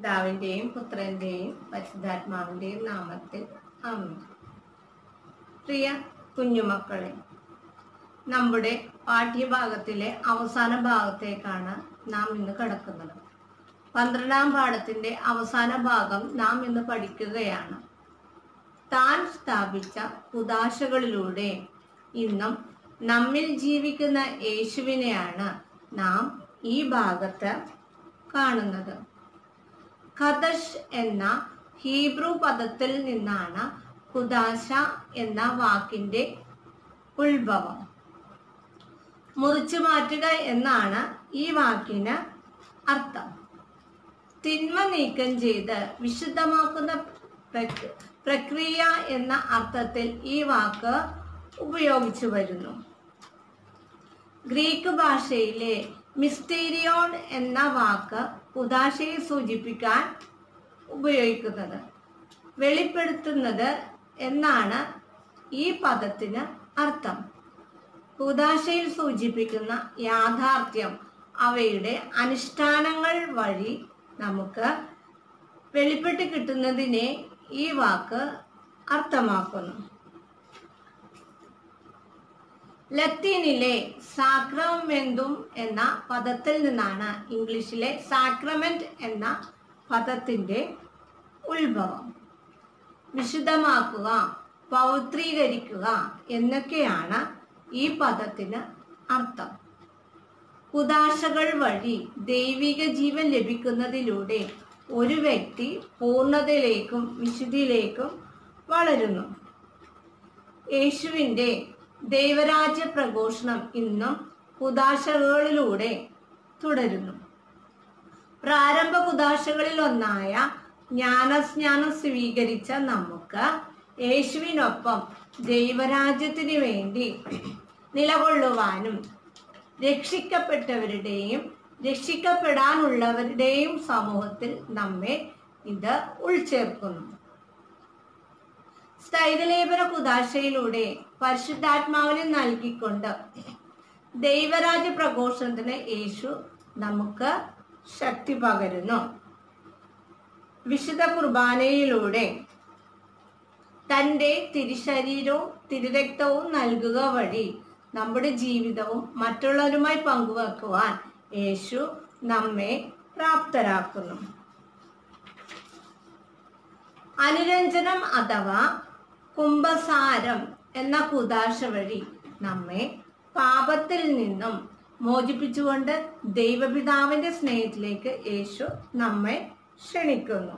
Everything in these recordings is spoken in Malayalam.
പിതാവിന്റെയും പുത്രന്റെയും പരിശുദ്ധാത്മാവിന്റെയും നാമത്തിൽ ആമേൻ പ്രിയ കുഞ്ഞുമക്കളെ നമ്മുടെ പാഠ്യഭാഗത്തിലെ അവസാന ഭാഗത്തേക്കാണ് നാം ഇന്ന് കടക്കുന്നത് പന്ത്രണ്ടാം പാഠത്തിന്റെ അവസാന ഭാഗം നാം ഇന്ന് പഠിക്കുകയാണ് താൻ സ്ഥാപിച്ച കുദാശകളിലൂടെ ഇന്നും നമ്മിൽ ജീവിക്കുന്ന യേശുവിനെയാണ് നാം ഈ ഭാഗത്ത് കാണുന്നത് ഖദഷ് എന്ന ഹീബ്രു പദത്തിൽ നിന്നാണ് കുദാശ എന്ന വാക്കിന്റെ ഉത്ഭവം മുറിച്ചു മാറ്റുക എന്നാണ് ഈ വാക്കിന് അർത്ഥം തിന്മ നീക്കം ചെയ്ത് വിശുദ്ധമാക്കുന്ന പ്രക്- പ്രക്രിയ എന്ന അർത്ഥത്തിൽ ഈ വാക്ക് ഉപയോഗിച്ചു വരുന്നു ഗ്രീക്ക് ഭാഷയിലെ മിസ്റ്റീരിയോൺ എന്ന വാക്ക് ഉദാശയെ സൂചിപ്പിക്കാൻ ഉപയോഗിക്കുന്നത് വെളിപ്പെടുത്തുന്നത് എന്നാണ് ഈ പദത്തിന് അർത്ഥം ഉദാശയിൽ സൂചിപ്പിക്കുന്ന യാഥാർത്ഥ്യം അവയുടെ അനുഷ്ഠാനങ്ങൾ വഴി നമുക്ക് വെളിപ്പെട്ട് കിട്ടുന്നതിനെ ഈ വാക്ക് അർത്ഥമാക്കുന്നു ലത്തീനിലെ സാക്രമെന്തും എന്ന പദത്തിൽ നിന്നാണ് ഇംഗ്ലീഷിലെ സാക്രമെന്റ് എന്ന പദത്തിന്റെ ഉത്ഭവം വിശുദ്ധമാക്കുക പൗത്രീകരിക്കുക എന്നൊക്കെയാണ് ഈ പദത്തിന് അർത്ഥം കുദാശകൾ വഴി ദൈവിക ജീവൻ ലഭിക്കുന്നതിലൂടെ ഒരു വ്യക്തി പൂർണ്ണതയിലേക്കും വിശുദ്ധിയിലേക്കും വളരുന്നു യേശുവിൻ്റെ ദൈവരാജ്യ പ്രഘോഷണം ഇന്നും കുദാശകളിലൂടെ തുടരുന്നു പ്രാരംഭ കുദാശകളിൽ ഒന്നായ ജ്ഞാനസ്നാനം സ്വീകരിച്ച നമുക്ക് യേശുവിനൊപ്പം ദൈവരാജ്യത്തിന് വേണ്ടി നിലകൊള്ളുവാനും രക്ഷിക്കപ്പെട്ടവരുടെയും രക്ഷിക്കപ്പെടാനുള്ളവരുടെയും സമൂഹത്തിൽ നമ്മെ ഇത് ഉൾച്ചേർക്കുന്നു സ്ഥൈര്യലേപന കുദാശയിലൂടെ പരിശുദ്ധാത്മാവിനെ നൽകിക്കൊണ്ട് ദൈവരാജ്യ പ്രഘോഷണത്തിന് യേശു നമുക്ക് ശക്തി പകരുന്നു വിശുദ്ധ കുർബാനയിലൂടെ തൻ്റെ തിരുശരീരവും തിരുരക്തവും നൽകുക വഴി നമ്മുടെ ജീവിതവും മറ്റുള്ളവരുമായി പങ്കുവെക്കുവാൻ യേശു നമ്മെ പ്രാപ്തരാക്കുന്നു അനുരഞ്ജനം അഥവാ കുംഭസാരം എന്ന കുദാശ വഴി നമ്മെ പാപത്തിൽ നിന്നും മോചിപ്പിച്ചുകൊണ്ട് ദൈവപിതാവിന്റെ സ്നേഹത്തിലേക്ക് യേശു നമ്മെ ക്ഷണിക്കുന്നു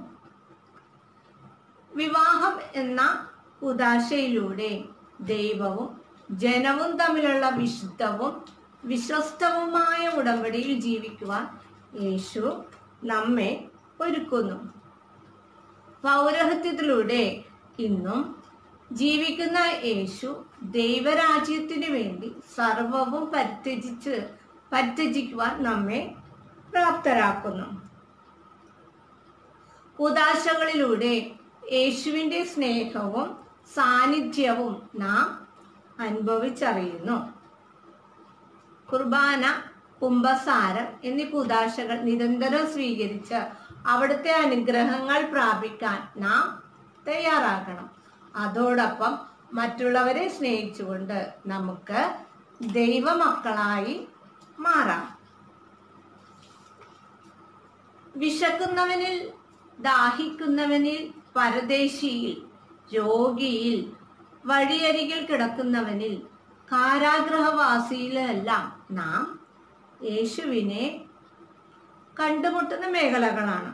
വിവാഹം എന്ന കുദാശയിലൂടെ ദൈവവും ജനവും തമ്മിലുള്ള വിശുദ്ധവും വിശ്വസ്തവുമായ ഉടമ്പടിയിൽ ജീവിക്കുവാൻ യേശു നമ്മെ ഒരുക്കുന്നു പൗരഹത്യത്തിലൂടെ ഇന്നും ജീവിക്കുന്ന യേശു ദൈവരാജ്യത്തിന് വേണ്ടി സർവവും പരിത്യജിച്ച് പരിത്യജിക്കുവാൻ നമ്മെ പ്രാപ്തരാക്കുന്നു ഉദാശകളിലൂടെ യേശുവിൻ്റെ സ്നേഹവും സാന്നിധ്യവും നാം അനുഭവിച്ചറിയുന്നു കുർബാന കുംഭസാരം എന്നീ കുദാശകൾ നിരന്തരം സ്വീകരിച്ച് അവിടുത്തെ അനുഗ്രഹങ്ങൾ പ്രാപിക്കാൻ നാം തയ്യാറാകണം അതോടൊപ്പം മറ്റുള്ളവരെ സ്നേഹിച്ചുകൊണ്ട് നമുക്ക് ദൈവമക്കളായി മാറാം വിശക്കുന്നവനിൽ ദാഹിക്കുന്നവനിൽ പരദേശിയിൽ രോഗിയിൽ വഴിയരികിൽ കിടക്കുന്നവനിൽ കാരാഗ്രഹവാസിയിലെല്ലാം നാം യേശുവിനെ കണ്ടുമുട്ടുന്ന മേഖലകളാണ്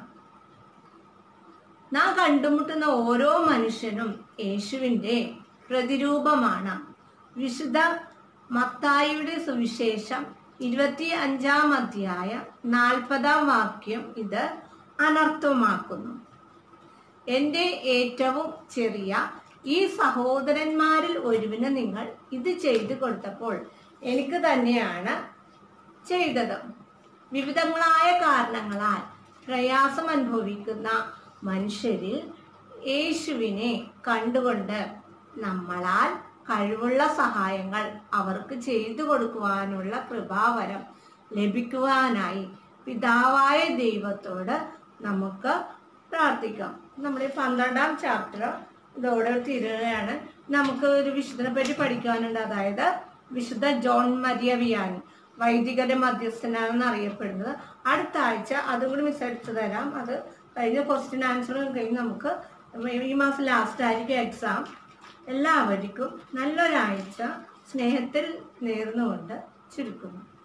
നാം കണ്ടുമുട്ടുന്ന ഓരോ മനുഷ്യനും യേശുവിൻ്റെ പ്രതിരൂപമാണ് വിശുദ്ധ മത്തായിയുടെ സുവിശേഷം ഇരുപത്തി അഞ്ചാം അധ്യായം നാൽപ്പതാം വാക്യം ഇത് അനർത്ഥമാക്കുന്നു എൻ്റെ ഏറ്റവും ചെറിയ ഈ സഹോദരന്മാരിൽ ഒരുവിന് നിങ്ങൾ ഇത് ചെയ്തു കൊടുത്തപ്പോൾ എനിക്ക് തന്നെയാണ് ചെയ്തത് വിവിധങ്ങളായ കാരണങ്ങളാൽ പ്രയാസം അനുഭവിക്കുന്ന മനുഷ്യരിൽ യേശുവിനെ കണ്ടുകൊണ്ട് നമ്മളാൽ കഴിവുള്ള സഹായങ്ങൾ അവർക്ക് ചെയ്തു കൊടുക്കുവാനുള്ള കൃപാവരം ലഭിക്കുവാനായി പിതാവായ ദൈവത്തോട് നമുക്ക് പ്രാർത്ഥിക്കാം നമ്മുടെ ഈ പന്ത്രണ്ടാം ചാപ്റ്റർ ഇതോടെ തീരുകയാണ് നമുക്ക് ഒരു വിശുദ്ധനെ പറ്റി പഠിക്കാനുണ്ട് അതായത് വിശുദ്ധ ജോൺ മരിയ വിയാനി വൈദികരുടെ മധ്യസ്ഥനാണെന്ന് അറിയപ്പെടുന്നത് അടുത്ത ആഴ്ച അതും കൂടി മിസ് അടിച്ചു തരാം അത് കഴിഞ്ഞ ക്വസ്റ്റ്യൻ ആൻസറും കഴിഞ്ഞ് നമുക്ക് ഈ മാസം ലാസ്റ്റ് ആയിരിക്കും എക്സാം എല്ലാവർക്കും നല്ലൊരാഴ്ച സ്നേഹത്തിൽ നേർന്നുകൊണ്ട് ചുരുക്കുന്നു